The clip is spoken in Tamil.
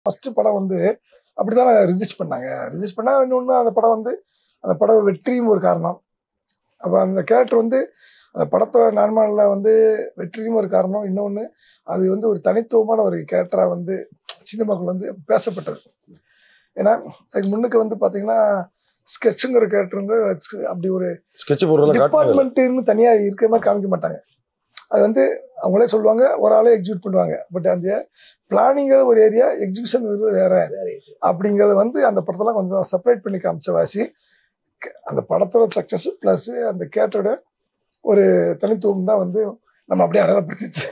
ஃபர்ஸ்ட் படம் வந்து அப்படிதான் ரிஜிஸ்ட் பண்ணாங்க ரிஜிஸ்ட் பண்ணா இன்னொன்று அந்த படம் வந்து அந்த படம் வெற்றியும் ஒரு காரணம் அப்போ அந்த கேரக்டர் வந்து அந்த படத்தோட நார்மலில் வந்து வெற்றியும் ஒரு காரணம் இன்னொன்று அது வந்து ஒரு தனித்துவமான ஒரு கேரக்டராக வந்து சினிமாக்குள்ள வந்து பேசப்பட்டது ஏன்னா அதுக்கு முன்னுக்கு வந்து பார்த்தீங்கன்னா ஸ்கெட்சுங்கிற கேரக்டருங்க அப்படி ஒரு ஸ்கெட்ச் போடுறதுல காட்டுறது டிபார்ட்மெண்ட்னு தனியாக இருக்கிற மாதிரி காமிக்க மாட்டாங்க அது வந்து அவங்களே சொல்லுவாங்க ஒரு ஆளே எக்ஸிக்யூட் பண்ணுவாங்க பட் அந்த பிளானிங்கிறது ஒரு ஏரியா எக்ஸிகியூஷன் வேற அப்படிங்கிறது வந்து அந்த படத்தெல்லாம் கொஞ்சம் செப்பரேட் பண்ணி காமிச்ச வாசி க- அந்த படத்தோட சக்ஸஸ் ப்ளஸ் அந்த கேட்டோட ஒரு தனித்துவம் தான் வந்து நம்ம அப்படியே அடையாளப்படுத்திச்சு